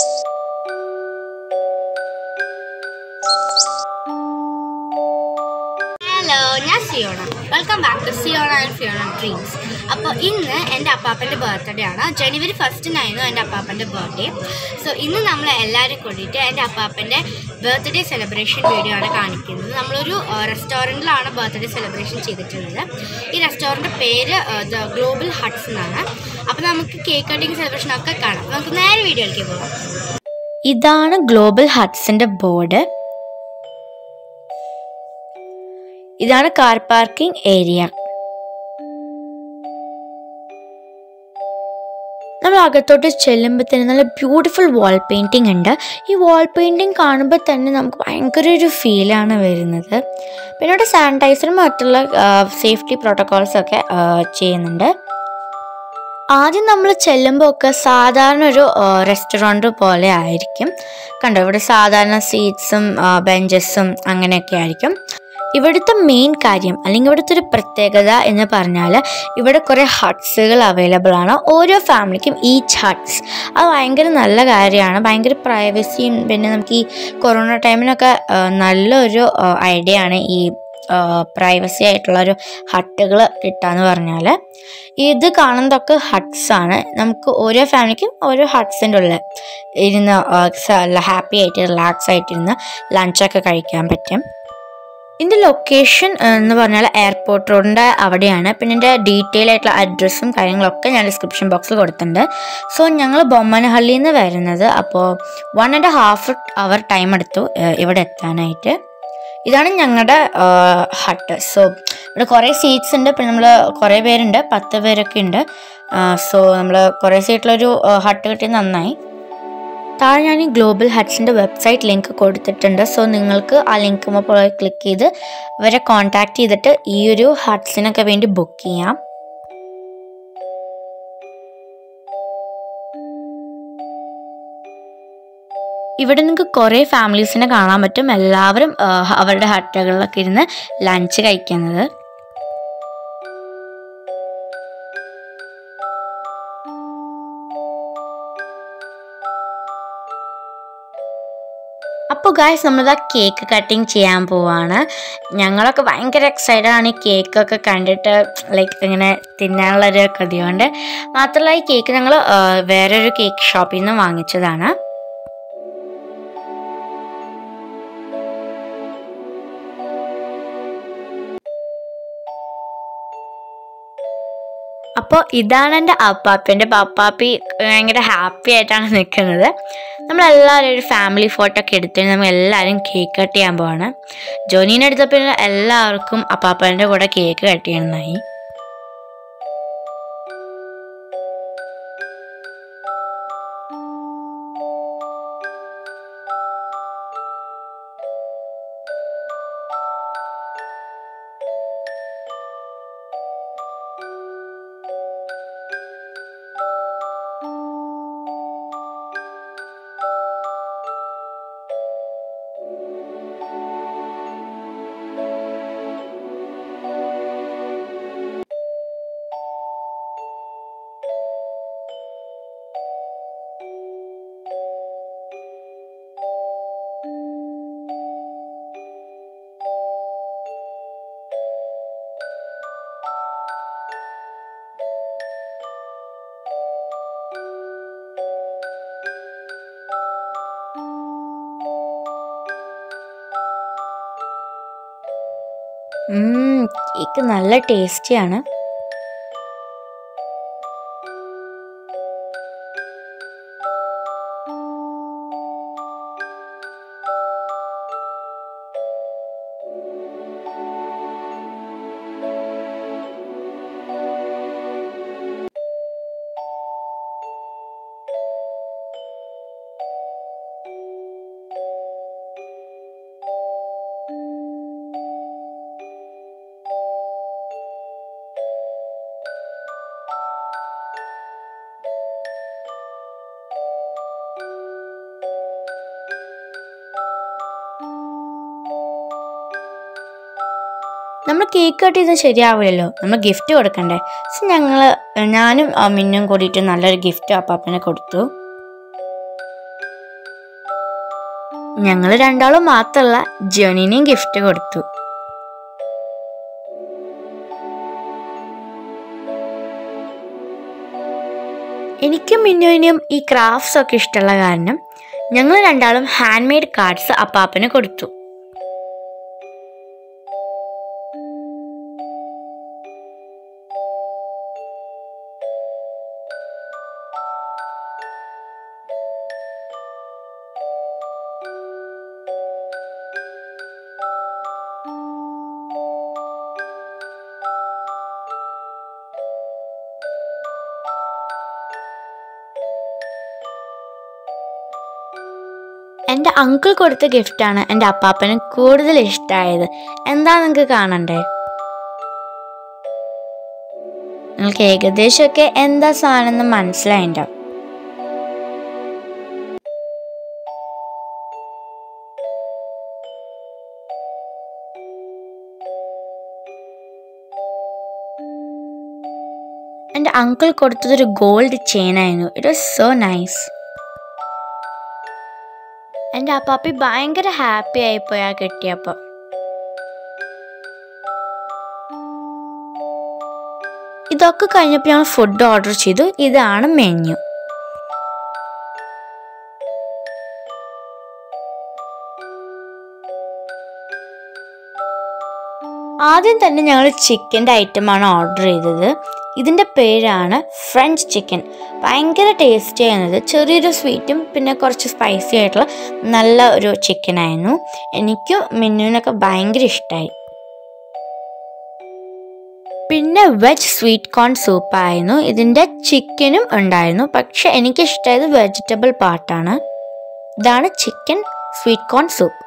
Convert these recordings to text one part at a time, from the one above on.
hello ഞാൻ Siona welcome back to Siona and Fiona dreams അപ്പോൾ ഇന്ന് എൻ്റെ അപ്പാപ്പൻ്റെ ബർത്ത്ഡേ ആണ് ജനുവരി ഫസ്റ്റിനായിരുന്നു എൻ്റെ അപ്പാപ്പൻ്റെ ബർത്ത്ഡേ സോ ഇന്ന് നമ്മൾ എല്ലാവരും കൂടിയിട്ട് എൻ്റെ അപ്പാപ്പൻ്റെ ബർത്ത്ഡേ സെലിബ്രേഷൻ വീഡിയോ ആണ് കാണിക്കുന്നത് നമ്മളൊരു റെസ്റ്റോറൻറ്റിലാണ് ബർത്ത്ഡേ സെലിബ്രേഷൻ ചെയ്തിട്ടുള്ളത് ഈ റെസ്റ്റോറൻറ്റ് പേര് ദ ഗ്ലോബൽ ഹട്ട്സ് എന്നാണ് അപ്പോൾ നമുക്ക് കേക്ക് കട്ടിങ് സെലിബ്രേഷൻ ഒക്കെ കാണാം നമുക്ക് നേരെ വീഡിയോയിലേക്ക് പോകാം ഇതാണ് ഗ്ലോബൽ ഹട്ട്സിന്റെ ബോർഡ് ഇതാണ് കാർ പാർക്കിംഗ് ഏരിയ നമ്മൾ അകത്തോട്ട് ചെല്ലുമ്പോൾ തന്നെ നല്ല ബ്യൂട്ടിഫുൾ വാൾ പെയിൻറ്റിംഗ് ഉണ്ട് ഈ വാൾ പെയിൻറ്റിങ് കാണുമ്പോൾ തന്നെ നമുക്ക് ഭയങ്കര ഒരു ഫീലാണ് വരുന്നത് പിന്നെ ഇവിടെ സാനിറ്റൈസറും മറ്റുള്ള സേഫ്റ്റി പ്രോട്ടോകോൾസൊക്കെ ചെയ്യുന്നുണ്ട് ആദ്യം നമ്മൾ ചെല്ലുമ്പോൾ ഒക്കെ സാധാരണ ഒരു റെസ്റ്റോറൻറ്റ് പോലെ ആയിരിക്കും കണ്ടോ ഇവിടെ സാധാരണ സീറ്റ്സും ബെഞ്ചസും അങ്ങനെയൊക്കെ ആയിരിക്കും ഇവിടുത്തെ മെയിൻ കാര്യം അല്ലെങ്കിൽ ഇവിടുത്തെ ഒരു പ്രത്യേകത എന്ന് പറഞ്ഞാൽ ഇവിടെ കുറേ ഹട്ട്സുകൾ അവൈലബിൾ ആണ് ഓരോ ഫാമിലിക്കും ഈച്ച് ഹട്ട്സ് അത് ഭയങ്കര നല്ല കാര്യമാണ് ഭയങ്കര പ്രൈവസിയും പിന്നെ നമുക്ക് ഈ കൊറോണ ടൈമിനൊക്കെ ആ, നല്ലൊരു ഐഡിയ ആണ് ഈ പ്രൈവസി ആയിട്ടുള്ള ഒരു ഹട്ടുകൾ കിട്ടാന്ന് പറഞ്ഞാൽ ഇത് കാണുന്നതൊക്കെ ഹട്ട്സ് ആണ് നമുക്ക് ഓരോ ഫാമിലിക്കും ഓരോ ഹട്ട്സിൻ്റെ ഉള്ളിൽ ഇരുന്ന് ഹാപ്പി ആയിട്ട് റിലാക്സ് ആയിട്ടിരുന്ന് ലഞ്ചൊക്കെ കഴിക്കാൻ പറ്റും ഇതിൻ്റെ ലൊക്കേഷൻ എന്ന് പറഞ്ഞാൽ എയർപോർട്ട് റോഡിൻ്റെ അവിടെയാണ് പിന്നെ എൻ്റെ ഡീറ്റെയിൽ ആയിട്ടുള്ള അഡ്രസ്സും കാര്യങ്ങളൊക്കെ ഞാൻ ഡിസ്ക്രിപ്ഷൻ ബോക്സിൽ കൊടുത്തിട്ടുണ്ട് സോ ഞങ്ങൾ ബൊമ്മനഹള്ളിയിൽ നിന്ന് വരുന്നത് അപ്പോൾ one and half hour time എടുത്തു ഏഹ്, ഇവിടെ എത്താനായിട്ട് ഇതാണ് ഞങ്ങളുടെ ഹട്ട് സോ ഇവിടെ കുറേ സീറ്റ്സ് ഉണ്ട് പിന്നെ നമ്മൾ കുറേ പേരുണ്ട് പത്ത് പേരൊക്കെ ഉണ്ട് സോ നമ്മൾ കുറേ സീറ്റിലൊരു ഹട്ട് കിട്ടിയത് നന്നായി താഴെ ഞാൻ ഈ ഗ്ലോബൽ ഹട്ട്സിൻ്റെ വെബ്സൈറ്റ് ലിങ്ക് കൊടുത്തിട്ടുണ്ട് സോ നിങ്ങൾക്ക് ആ ലിങ്ക് പോയി ക്ലിക്ക് ചെയ്ത് ഇവരെ കോൺടാക്ട് ചെയ്തിട്ട് ഈ ഒരു ഹട്ട്സിനൊക്കെ വേണ്ടി ബുക്ക് ചെയ്യാം ഇവിടെ നിങ്ങൾക്ക് കുറേ ഫാമിലീസിനെ കാണാൻ പറ്റും എല്ലാവരും ആ, അവരുടെ ഹട്ടുകളിലൊക്കെ ഇരുന്ന് ലഞ്ച് കഴിക്കുന്നത് അപ്പോൾ ഗായ്സ് നമ്മളിതാ കേക്ക് കട്ടിങ് ചെയ്യാൻ പോവാണ് ഞങ്ങളൊക്കെ ഭയങ്കര എക്സൈറ്റഡ് ആണ് ഈ കേക്കൊക്കെ കണ്ടിട്ട് ലൈക്ക് ഇങ്ങനെ തിന്നാനുള്ളൊരു കൊതിയുണ്ട് മാത്രമല്ല ഈ കേക്ക് ഞങ്ങൾ വേറൊരു കേക്ക് ഷോപ്പിൽ നിന്ന് വാങ്ങിച്ചതാണ് അപ്പോൾ ഇതാണ് എൻ്റെ അപ്പാപ്പി എൻ്റെ പപ്പാപ്പി ഭയങ്കര ഹാപ്പി ആയിട്ടാണ് നിൽക്കുന്നത് നമ്മളെല്ലാവരും ഒരു ഫാമിലി ഫോട്ടോ ഒക്കെ എടുത്തിട്ട് നമ്മൾ എല്ലാവരും കേക്ക് കട്ട് ചെയ്യാൻ പോവാണ് ജോനീനെ എടുത്തപ്പോൾ എല്ലാവർക്കും അപ്പാപ്പൻ്റെ കൂടെ കേക്ക് കട്ട് ചെയ്യണമെന്നായി കേക്ക് നല്ല ടേസ്റ്റിയാണ് നമ്മൾ കേക്ക് കട്ട് ചെയ്താൽ ശരിയാവില്ലല്ലോ നമ്മൾ ഗിഫ്റ്റ് കൊടുക്കണ്ടേ സോ ഞങ്ങൾ ഞാനും ആ മിന്നും കൂടിയിട്ട് നല്ലൊരു ഗിഫ്റ്റ് അപ്പാപ്പനെ കൊടുത്തു ഞങ്ങൾ രണ്ടാളും മാത്രമല്ല ജോനിനെയും ഗിഫ്റ്റ് കൊടുത്തു എനിക്കും മിന്നുവിനും ഈ ക്രാഫ്റ്റ്സ് ഒക്കെ ഇഷ്ടമുള്ള കാരണം ഞങ്ങൾ രണ്ടാളും ഹാൻഡ് മെയ്ഡ് കാർഡ്സ് അപ്പാപ്പന് കൊടുത്തു എൻ്റെ അങ്കിൾ കൊടുത്ത ഗിഫ്റ്റാണ് എൻ്റെ അപ്പാപ്പന് കൂടുതൽ ഇഷ്ടമായത് എന്താ നിങ്ങൾക്ക് കാണണ്ടേ നിങ്ങൾക്ക് ഏകദേശമൊക്കെ എന്താ സാധനം എന്ന് മനസ്സിലായിണ്ടാവും എൻ്റെ അങ്കിൾ കൊടുത്തതൊരു ഗോൾഡ് ചെയിൻ ആയിരുന്നു ഇറ്റ് വാസ് സോ നൈസ് എൻ്റെ അപ്പാപ്പി ഭയങ്കര ഹാപ്പി ആയിപ്പോയി ആ കിട്ടിയപ്പോൾ ഇതൊക്കെ കഴിഞ്ഞപ്പോൾ ഞങ്ങൾ ഫുഡ് ഓർഡർ ചെയ്തു ഇതാണ് മെനു ആദ്യം തന്നെ ഞങ്ങൾ ചിക്കൻ്റെ ഐറ്റമാണ് ഓർഡർ ചെയ്തത് ഇതിൻ്റെ പേരാണ് ഫ്രഞ്ച് ചിക്കൻ ഭയങ്കര ടേസ്റ്റി ആയിരുന്നത് ചെറിയൊരു സ്വീറ്റും പിന്നെ കുറച്ച് സ്പൈസി ആയിട്ടുള്ള നല്ല ഒരു ചിക്കൻ ആയിരുന്നു എനിക്കും മിന്നുവിനൊക്കെ ഭയങ്കര ഇഷ്ടമായി പിന്നെ വെജ് സ്വീറ്റ് കോൺ സൂപ്പ് ആയിരുന്നു ഇതിൻ്റെ ചിക്കനും ഉണ്ടായിരുന്നു പക്ഷെ എനിക്ക് ഇഷ്ടമായത് വെജിറ്റബിൾ പാർട്ടാണ് ഇതാണ് ചിക്കൻ സ്വീറ്റ് കോൺ സൂപ്പ്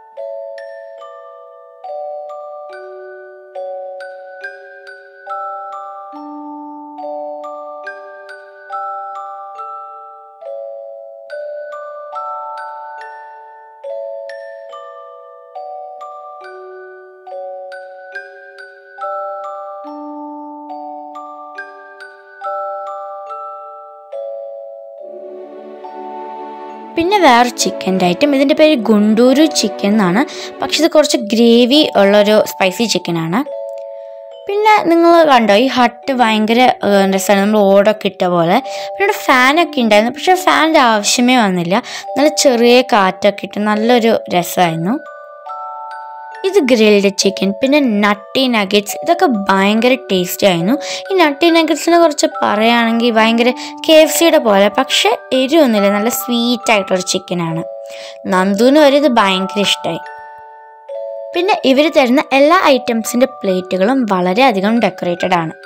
പിന്നെ വേറെ ചിക്കൻ്റെ ഐറ്റം ഇതിൻ്റെ പേര് ഗുണ്ടൂരു ചിക്കൻ എന്നാണ് പക്ഷെ ഇത് കുറച്ച് ഗ്രേവി ഉള്ളൊരു സ്പൈസി ചിക്കനാണ് പിന്നെ നിങ്ങൾ കണ്ടോ ഈ ഹട്ട് ഭയങ്കര ഏഹ്, രസമാണ് നമ്മൾ ഓടൊക്കെ ഇട്ട പോലെ പിന്നെ ഇവിടെ ഫാനൊക്കെ ഉണ്ടായിരുന്നു പക്ഷെ ഫാനിൻ്റെ ആവശ്യമേ വന്നില്ല നല്ല ചെറിയ കാറ്റൊക്കെ ഇട്ട് നല്ലൊരു രസമായിരുന്നു ഇത് ഗ്രിൽഡ് ചിക്കൻ പിന്നെ നട്ടി നഗറ്റ്സ് ഇതൊക്കെ ഭയങ്കര ടേസ്റ്റി ആയിരുന്നു ഈ നട്ടി നഗറ്റ്സിനെ കുറിച്ച് പറയുകയാണെങ്കിൽ ഭയങ്കര കെ എഫ് സിയുടെ പോലെ പക്ഷെ എരിവൊന്നുമില്ല നല്ല സ്വീറ്റ് ആയിട്ടുള്ളൊരു ചിക്കനാണ് നന്ദുവിന് വരെ ഇത് ഭയങ്കര ഇഷ്ടമായി പിന്നെ ഇവർ തരുന്ന എല്ലാ ഐറ്റംസിൻ്റെ പ്ലേറ്റുകളും വളരെയധികം ഡെക്കറേറ്റഡ് ആണ്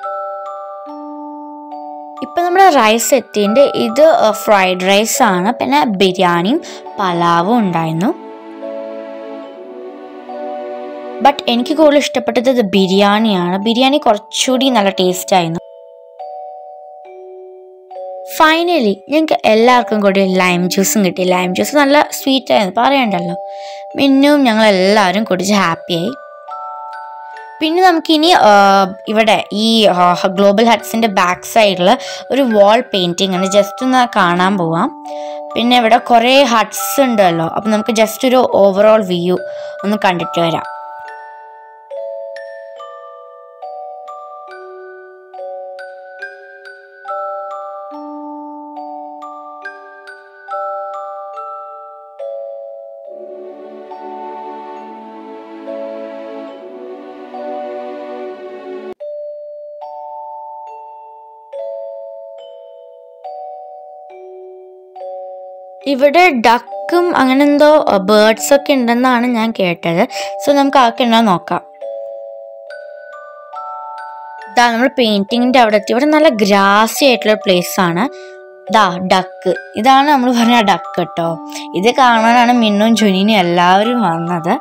ഇപ്പം നമ്മുടെ റൈസ് എത്തിയിട്ട് ഇത് ഫ്രൈഡ് റൈസ് ആണ് പിന്നെ ബിരിയാണിയും പലാവും ഉണ്ടായിരുന്നു ബട്ട് എനിക്ക് കൂടുതൽ ഇഷ്ടപ്പെട്ടത് ഇത് ബിരിയാണിയാണ് ബിരിയാണി കുറച്ചുകൂടി നല്ല ടേസ്റ്റ് ആയിരുന്നു ഫൈനലി ഞങ്ങൾക്ക് എല്ലാവർക്കും കൂടി ലൈം ജ്യൂസും കിട്ടി ലൈം ജ്യൂസ് നല്ല സ്വീറ്റ് ആയിരുന്നു പറയണ്ടല്ലോ മിന്നും ഞങ്ങൾ എല്ലാവരും കുടിച്ച് ഹാപ്പിയായി പിന്നെ നമുക്കിനി ആ, ഇവിടെ ഈ ഗ്ലോബൽ ഹട്ട്സിൻ്റെ ബാക്ക് സൈഡിൽ ഒരു വാൾ പെയിൻറ്റിങ് ആണ് ജസ്റ്റ് ഒന്ന് കാണാൻ പോവാം പിന്നെ ഇവിടെ കുറേ ഹട്ട്സ് ഉണ്ടല്ലോ അപ്പം നമുക്ക് ജസ്റ്റ് ഒരു ഓവറോൾ വ്യൂ ഒന്ന് കണ്ടിട്ട് വരാം ഇവിടെ ഡക്കും അങ്ങനെ എന്തോ ബേർഡ്സ് ഒക്കെ ഉണ്ടെന്നാണ് ഞാൻ കേട്ടത് സോ നമുക്ക് ആക്കെ ഉണ്ടോ നോക്കാം ഇതാ നമ്മൾ പെയിന്റിങ്ങിന്റെ അവിടെ എത്തി ഇവിടെ നല്ല ഗ്രാസി ആയിട്ടുള്ള പ്ലേസ് ആണ് ദാ ഡക്ക് ഇതാണ് നമ്മൾ പറഞ്ഞ ഡക്ക് കേട്ടോ ഇത് കാണാനാണ് മിന്നും ജുനിനും എല്ലാവരും വന്നത്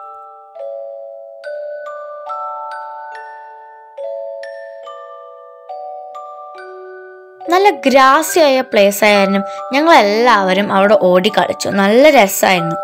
നല്ല ഗ്രാസി ആയ പ്ലേസ് ആയിരുന്നു ഞങ്ങൾ എല്ലാവരും അവിടെ ഓടി കളിച്ചു നല്ല രസമായിരുന്നു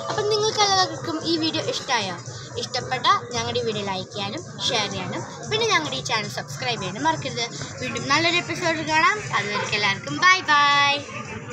അപ്പം നിങ്ങൾക്ക് എല്ലാവർക്കും ഈ വീഡിയോ ഇഷ്ടമായോ ഇഷ്ടപ്പെട്ട ഞങ്ങളുടെ ഈ വീഡിയോ ലൈക്ക് ചെയ്യാനും ഷെയർ ചെയ്യാനും പിന്നെ ഞങ്ങളുടെ ഈ ചാനൽ സബ്സ്ക്രൈബ് ചെയ്യാനും മറക്കരുത് വീണ്ടും നല്ലൊരു എപ്പിസോഡ് കാണാം അതുവരെ എല്ലാവർക്കും ബൈ ബൈ